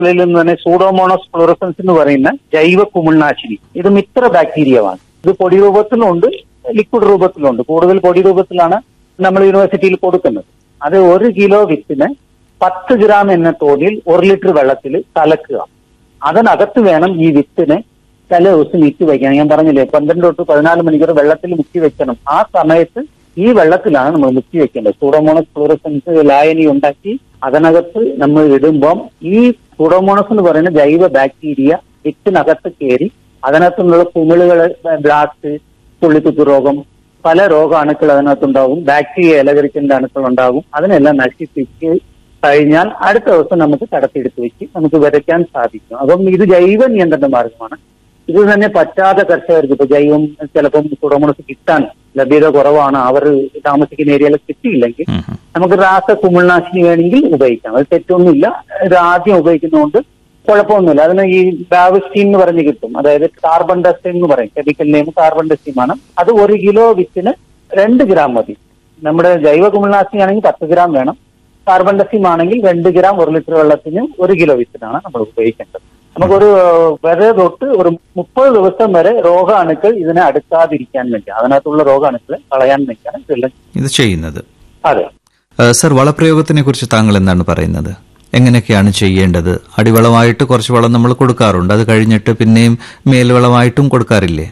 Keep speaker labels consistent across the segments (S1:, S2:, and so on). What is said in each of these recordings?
S1: ിൽ നിന്ന് തന്നെ സൂഡോമോണോസ് ഫ്ലോറസൻസ് എന്ന് പറയുന്ന ജൈവ കുമിൾനാശിനി ഇത് മിത്ര ബാക്ടീരിയമാണ് ഇത് പൊടി രൂപത്തിലുണ്ട് ലിക്വിഡ് രൂപത്തിലുണ്ട് കൂടുതൽ പൊടി രൂപത്തിലാണ് നമ്മൾ യൂണിവേഴ്സിറ്റിയിൽ കൊടുക്കുന്നത് അത് ഒരു കിലോ വിത്തിന് പത്ത് ഗ്രാം എന്ന തോതിൽ ഒരു ലിറ്റർ വെള്ളത്തിൽ കലക്കുക അതിനകത്ത് വേണം ഈ വിത്തിനെ തലേ ദിവസം മുക്കി വയ്ക്കണം ഞാൻ പറഞ്ഞില്ലേ പന്ത്രണ്ട് തൊട്ട് പതിനാല് മണിക്കൂർ വെള്ളത്തിൽ മുക്കി വെക്കണം ആ സമയത്ത് ഈ വെള്ളത്തിലാണ് നമ്മൾ മുക്കി വെക്കേണ്ടത് സൂഡോമോണസ് ഫ്ലൂറസൻസ് ലായനി ഉണ്ടാക്കി അതിനകത്ത് നമ്മൾ ഇടുമ്പം ഈ സൂഡോമോണസ് എന്ന് പറയുന്ന ജൈവ ബാക്ടീരിയ വിത്തിനകത്ത് കയറി അതിനകത്തുള്ള കുമിളുകൾ ബ്ലാസ്റ്റ് പുള്ളിക്കുത്തു രോഗം പല രോഗാണുക്കൾ അതിനകത്തുണ്ടാകും ബാക്ടീരിയ ഇലകരിച്ചിന്റെ അണുക്കൾ ഉണ്ടാകും അതിനെല്ലാം നശിപ്പിച്ച് കഴിഞ്ഞാൽ അടുത്ത ദിവസം നമുക്ക് കടത്തിയെടുത്ത് വെച്ച് നമുക്ക് വിതയ്ക്കാൻ സാധിക്കും അപ്പം ഇത് ജൈവ നിയന്ത്രണ മാർഗമാണ് ഇത് തന്നെ പറ്റാത്ത കർഷകർക്ക് ഇപ്പൊ ജൈവം ചിലപ്പം കുടമുണസ് കിട്ടാൻ ലഭ്യത കുറവാണ് അവർ താമസിക്കുന്ന ഏരിയയിൽ കിട്ടിയില്ലെങ്കിൽ
S2: ഉം, ഉം.
S1: നമുക്ക് രാസ കുമിൾനാശിനി വേണമെങ്കിൽ ഉപയോഗിക്കാം അത് തെറ്റൊന്നുമില്ല ഇത് ആദ്യം ഉപയോഗിക്കുന്നതുകൊണ്ട് കുഴപ്പമൊന്നുമില്ല അതിന് ഈ ബാവിസ്റ്റീൻ എന്ന് പറഞ്ഞ് കിട്ടും അതായത് കാർബൺ ഡസ്റ്റീൻ എന്ന് പറയും കെമിക്കൽ നെയിം കാർബൺ ഡസ്റ്റീൻ ആണ് അത് ഒരു കിലോ വിത്തിന് രണ്ട് ഗ്രാം മതി നമ്മുടെ ജൈവ കുമിൾനാശിനി ആണെങ്കിൽ പത്ത് ഗ്രാം വേണം കാർബൺ ഡസ്റ്റീം ആണെങ്കിൽ രണ്ട് ഗ്രാം ഒരു ലിറ്റർ വെള്ളത്തിന് ഒരു കിലോ വിത്തിനാണ് നമ്മൾ ഉപയോഗിക്കേണ്ടത് നമുക്കൊരു വരെ തൊട്ട് ഒരു മുപ്പത് ദിവസം വരെ രോഗാണുക്കൾ ഇതിനെ അടുക്കാതിരിക്കാൻ വേണ്ടി അതിനകത്തുള്ള രോഗാണുക്കളെ കളയാൻ വേണ്ടിയാണ് ഇതെല്ലാം
S2: ഇത് ചെയ്യുന്നത്
S1: അതെ
S2: ഏഹ് സർ വളപ്രയോഗത്തിനെ കുറിച്ച് താങ്കൾ എന്താണ് പറയുന്നത് എങ്ങനെയൊക്കെയാണ് ചെയ്യേണ്ടത് അടിവളമായിട്ട് കുറച്ച് വളം നമ്മൾ കൊടുക്കാറുണ്ട് അത് കഴിഞ്ഞിട്ട് പിന്നെയും മേൽവളമായിട്ടും കൊടുക്കാറില്ലേ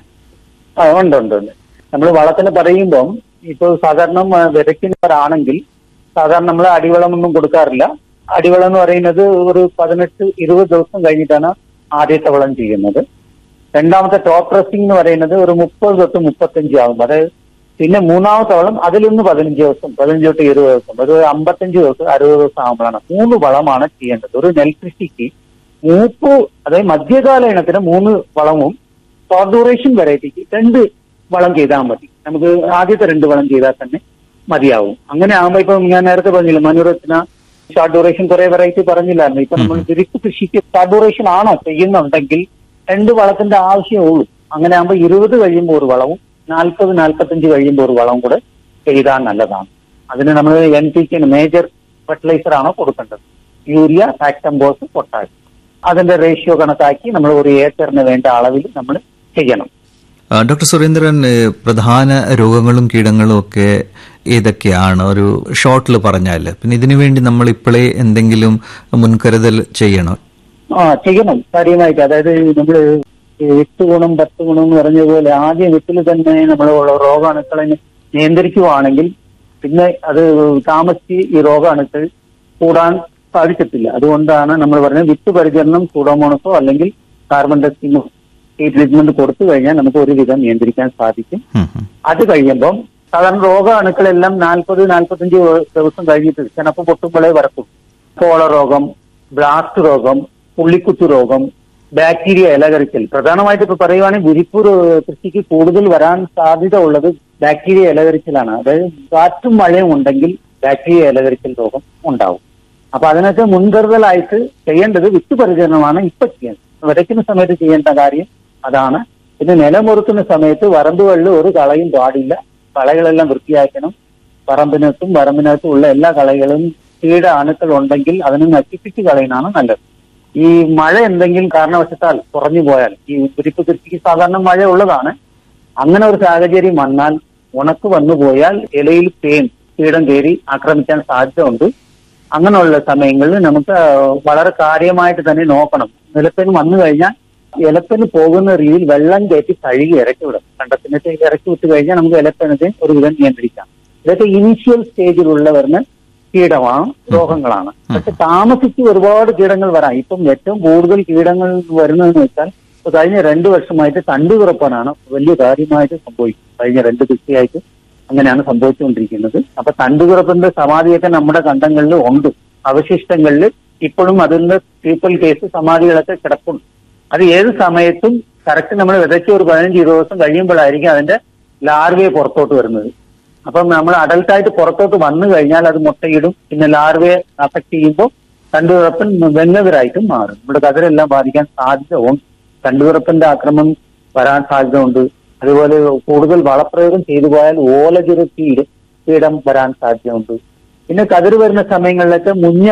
S1: ആ ഉണ്ട് ഉണ്ട് ഉണ്ട് നമ്മൾ വളത്തിന് പറയുമ്പം ഇപ്പോൾ സാധാരണ ആ, വിതയ്ക്കുന്നവരാണെങ്കിൽ സാധാരണ നമ്മൾ അടിവളമൊന്നും കൊടുക്കാറില്ല അടിവളം എന്ന് പറയുന്നത് ഒരു പതിനെട്ട് ഇരുപത് ദിവസം കഴിഞ്ഞിട്ടാണ് ആദ്യത്തെ വളം ചെയ്യുന്നത് രണ്ടാമത്തെ ടോപ്പ് ഡ്രസ്സിംഗ് എന്ന് പറയുന്നത് ഒരു മുപ്പത് തൊട്ട് മുപ്പത്തഞ്ച് ആകും അതായത് പിന്നെ മൂന്നാമത്തെ വളം അതിലൊന്ന് പതിനഞ്ച് ദിവസം പതിനഞ്ച് തൊട്ട് ഇരുപത് ദിവസം ഒരു അമ്പത്തഞ്ച് ദിവസം അറുപത് ദിവസം ആകുമ്പോഴാണ് മൂന്ന് വളമാണ് ചെയ്യേണ്ടത് ഒരു നെൽകൃഷിക്ക് മൂപ്പ് അതായത് മധ്യകാല ഇനത്തിന് മൂന്ന് വളവും ഷോർട്ട് ഡ്യൂറേഷൻ വെറൈറ്റിക്ക് രണ്ട് വളം ചെയ്താൽ മതി നമുക്ക് ആദ്യത്തെ രണ്ട് വളം ചെയ്താൽ തന്നെ മതിയാവും അങ്ങനെ ആകുമ്പോൾ ഇപ്പം ഞാൻ നേരത്തെ പറഞ്ഞില്ല മനുരത്ന ഷോർട്ട് ഡ്യൂറേഷൻ കുറെ വെറൈറ്റി പറഞ്ഞില്ലായിരുന്നു ഇപ്പൊ നമ്മൾ വിരിപ്പ് കൃഷിക്ക് ഷോർട്ട് ഡ്യൂറേഷൻ ആണോ ചെയ്യുന്നുണ്ടെങ്കിൽ രണ്ട് വളത്തിന്റെ ആവശ്യമേ ഉള്ളൂ അങ്ങനെ ആകുമ്പോൾ ഇരുപത് കഴിയുമ്പോൾ ഒരു വളവും നാൽപ്പത് നാൽപ്പത്തഞ്ച് കഴിയുമ്പോൾ ഒരു വളവും കൂടെ ചെയ്താൽ നല്ലതാണ് അതിന് നമ്മൾ N P K major fertiliser ആണോ കൊടുക്കേണ്ടത് യൂറിയ ഫാക്ടംബോസ് പൊട്ടാഷ് അതിന്റെ റേഷ്യോ കണക്കാക്കി നമ്മൾ ഒരു ഏക്കറിന് വേണ്ട അളവിൽ നമ്മൾ ചെയ്യണം
S2: ആ, ഡോക്ടർ സുരേന്ദ്രൻ ഏഹ് പ്രധാന രോഗങ്ങളും കീടങ്ങളും ഒക്കെ ഏതൊക്കെയാണ് ഒരു ഷോർട്ടിൽ പറഞ്ഞാൽ പിന്നെ ഇതിനു വേണ്ടി നമ്മൾ ഇപ്പോഴേ എന്തെങ്കിലും മുൻകരുതൽ ചെയ്യണം
S1: ആ ചെയ്യണം കാര്യമായിട്ട് അതായത് നമ്മൾ എട്ട് ഗുണം പത്ത് ഗുണം എന്ന് പറഞ്ഞതുപോലെ ആദ്യം വിത്തിൽ തന്നെ നമ്മൾ രോഗാണുക്കളെ നിയന്ത്രിക്കുവാണെങ്കിൽ പിന്നെ അത് താമസിച്ച് ഈ രോഗാണുക്കൾ കൂടാൻ സാധിക്കത്തില്ല അതുകൊണ്ടാണ് നമ്മൾ പറയുന്നത് വിത്ത് പരിചരണം സൂഡോമോണസോ അല്ലെങ്കിൽ കാർബൺ ഡസ്റ്റിങ്ങോ ഈ ട്രീറ്റ്മെന്റ് കൊടുത്തു കഴിഞ്ഞാൽ നമുക്ക് ഒരുവിധം നിയന്ത്രിക്കാൻ സാധിക്കും
S2: ഉം, ഉം.
S1: അത് കഴിയുമ്പം സാധാരണ രോഗാണുക്കളെല്ലാം നാൽപ്പത് നാൽപ്പത്തഞ്ച് ദിവസം കഴിഞ്ഞിട്ട് ചിലപ്പോൾ പൊട്ടുമ്പോഴേ വരക്കും കോള രോഗം ബ്ലാസ്റ്റ് രോഗം പുള്ളിക്കുത്തു രോഗം ബാക്ടീരിയ ഇലകരിക്കൽ പ്രധാനമായിട്ട് ഇപ്പൊ പറയുവാണെങ്കിൽ ഗുരിപ്പൂർ കൃഷിക്ക് കൂടുതൽ വരാൻ സാധ്യത ഉള്ളത് ബാക്ടീരിയ ഇലകരിക്കലാണ് അതായത് കാറ്റും മഴയും ഉണ്ടെങ്കിൽ ബാക്ടീരിയ ഇലകരിക്കൽ രോഗം ഉണ്ടാവും അപ്പൊ അതിനൊക്കെ മുൻകരുതലായിട്ട് ചെയ്യേണ്ടത് വിത്ത് പരിചരണമാണ് ഇപ്പൊ ചെയ്യുന്നത് വിതയ്ക്കുന്ന സമയത്ത് ചെയ്യേണ്ട കാര്യം അതാണ് പിന്നെ നിലമുറുക്കുന്ന സമയത്ത് വരമ്പുകളിൽ ഒരു കളയും പാടില്ല കളകളെല്ലാം വൃത്തിയാക്കണം പറമ്പിനകത്തും വരമ്പിനകത്തും ഉള്ള എല്ലാ കളകളും കീട അണുക്കൾ ഉണ്ടെങ്കിൽ അതിനെ നശിപ്പിച്ച് കളയുന്നതാണ് നല്ലത് ഈ മഴ എന്തെങ്കിലും കാരണവശത്താൽ കുറഞ്ഞു പോയാൽ ഈ കുരിപ്പ് കൃഷിക്ക് സാധാരണ മഴ ഉള്ളതാണ് അങ്ങനെ ഒരു സാഹചര്യം വന്നാൽ ഉണക്ക് വന്നു പോയാൽ ഇലയിൽ തേൻ കീടം കയറി ആക്രമിക്കാൻ സാധ്യത ഉണ്ട് അങ്ങനെയുള്ള സമയങ്ങളിൽ നമുക്ക് വളരെ കാര്യമായിട്ട് തന്നെ നോക്കണം നിലപ്പന് വന്നു കഴിഞ്ഞാൽ ഇലപ്പന് പോകുന്ന രീതിയിൽ വെള്ളം കയറ്റി കഴുകി ഇറക്കി വിടും കണ്ടത്തിനൊക്കെ ഇറക്കി വിട്ട് കഴിഞ്ഞാൽ നമുക്ക് ഇലപ്പനത്തെ ഒരുവിധം നിയന്ത്രിക്കാം ഇതൊക്കെ ഇനീഷ്യൽ സ്റ്റേജിലുള്ള വരുന്ന കീടമാണ് രോഗങ്ങളാണ് പക്ഷെ താമസിച്ച് ഒരുപാട് കീടങ്ങൾ വരാം ഇപ്പം ഏറ്റവും കൂടുതൽ കീടങ്ങൾ വരുന്നതെന്ന് വെച്ചാൽ ഇപ്പൊ കഴിഞ്ഞ രണ്ടു വർഷമായിട്ട് തണ്ടുതുറപ്പനാണ് വലിയ കാര്യമായിട്ട് സംഭവിക്കുന്നത് കഴിഞ്ഞ രണ്ട് കൃഷിയായിട്ട് അങ്ങനെയാണ് സംഭവിച്ചുകൊണ്ടിരിക്കുന്നത് അപ്പൊ തണ്ടുതുറപ്പിന്റെ സമാധിയൊക്കെ നമ്മുടെ കണ്ടങ്ങളിൽ ഉണ്ട് അവശിഷ്ടങ്ങളിൽ ഇപ്പോഴും അതിന്റെ പീപ്പിൾ കേസ് സമാധികളൊക്കെ കിടപ്പുണ്ട് അത് ഏത് സമയത്തും കറക്റ്റ് നമ്മൾ വിതച്ച ഒരു പതിനഞ്ച് ഇരുപത് ദിവസം കഴിയുമ്പോഴായിരിക്കും അതിന്റെ ലാർവയെ പുറത്തോട്ട് വരുന്നത് അപ്പം നമ്മൾ അഡൽട്ടായിട്ട് പുറത്തോട്ട് വന്നു കഴിഞ്ഞാൽ അത് മുട്ടയിടും പിന്നെ ലാർവയെ അഫക്ട് ചെയ്യുമ്പോൾ തണ്ടുതുറപ്പൻ വെങ്ങതിരായിട്ടും മാറും നമ്മുടെ കതിരെല്ലാം ബാധിക്കാൻ സാധ്യത ഉണ്ട് തണ്ടുതുറപ്പന്റെ ആക്രമണം വരാൻ സാധ്യത ഉണ്ട് അതുപോലെ കൂടുതൽ വളപ്രയോഗം ചെയ്തു പോയാൽ ഓലചുരുക്കി കീടം വരാൻ സാധ്യതയുണ്ട് പിന്നെ കതിർ വരുന്ന സമയങ്ങളിലൊക്കെ മുഞ്ഞ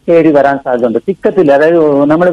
S1: കയറി വരാൻ സാധ്യതയുണ്ട് തിക്കത്തിൽ അതായത് നമ്മൾ